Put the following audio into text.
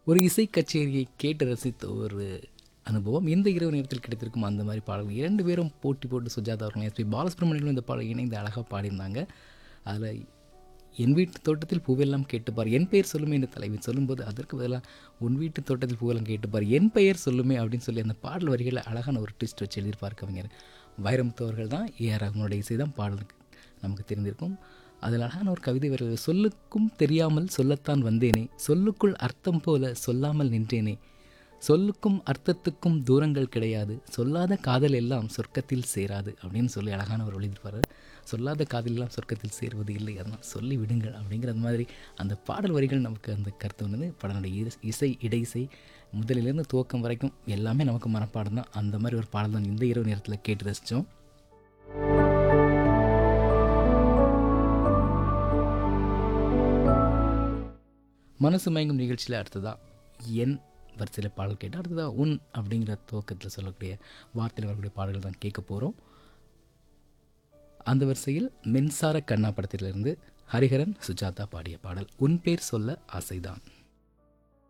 ஒரு இசை கச்சேரியை கேட்டு ரசித்த ஒரு அனுபவம் இந்த இரவு நேரத்தில் கிடைத்திருக்கும் அந்த மாதிரி பாடல்கள் இரண்டு பேரும் போட்டி போட்டு சுஜாதா அவர்களும் எஸ்பி பாலசுப்ரமணியனும் இந்த பாடல் இணைந்து அழகாக பாடியிருந்தாங்க அதில் என் வீட்டு தோட்டத்தில் பூவெல்லாம் கேட்டுப்பார் என் பெயர் சொல்லுமே என்று தலைவி சொல்லும்போது அதற்கு பதிலாக உன் வீட்டு தோட்டத்தில் பூவெல்லாம் கேட்டுப்பார் என் பெயர் சொல்லுமே அப்படின்னு சொல்லி அந்த பாடல் வரிகளை அழகான ஒரு ட்விஸ்ட் வச்சு எழுதியிருப்பார் கவிஞர் வைரமுத்து அவர்கள் தான் ஏஆர் ரஹ்மானுடைய இசை தான் பாடலுக்கு நமக்கு தெரிந்திருக்கும் அதில் அழகான ஒரு கவிதை வரி சொல்லுக்கும் தெரியாமல் சொல்லத்தான் வந்தேனே சொல்லுக்குள் அர்த்தம் போல சொல்லாமல் நின்றேனே சொல்லுக்கும் அர்த்தத்துக்கும் தூரங்கள் கிடையாது சொல்லாத காதல் எல்லாம் சொர்க்கத்தில் சேராது அப்படின்னு சொல்லி அழகான ஒரு எழுதியிருப்பார் சொல்லாத காதல் எல்லாம் சொர்க்கத்தில் சேருவது இல்லை அதனால் சொல்லி விடுங்கள் அப்படிங்கிற அந்த மாதிரி அந்த பாடல் வரிகள் நமக்கு அந்த கருத்து வந்தது படனுடைய இஸ்- இசை இடை இசை முதலிலிருந்து துவக்கம் வரைக்கும் எல்லாமே நமக்கு மனப்பாடம் தான் அந்த மாதிரி ஒரு பாடல் தான் இந்த இரவு நேரத்தில் கேட்டு ரசித்தோம் மனசு மயங்கும் நிகழ்ச்சியில் அடுத்ததா என் வரிசையில் பாடல் கேட்டால் அடுத்ததா உன் அப்படிங்கிற துவக்கத்தில் சொல்லக்கூடிய வார்த்தையில் வரக்கூடிய பாடல்கள் தான் கேட்க போகிறோம் அந்த வரிசையில் மின்சார கண்ணா படத்திலிருந்து ஹரிஹரன் சுஜாதா பாடிய பாடல் உன் பேர் சொல்ல ஆசைதான்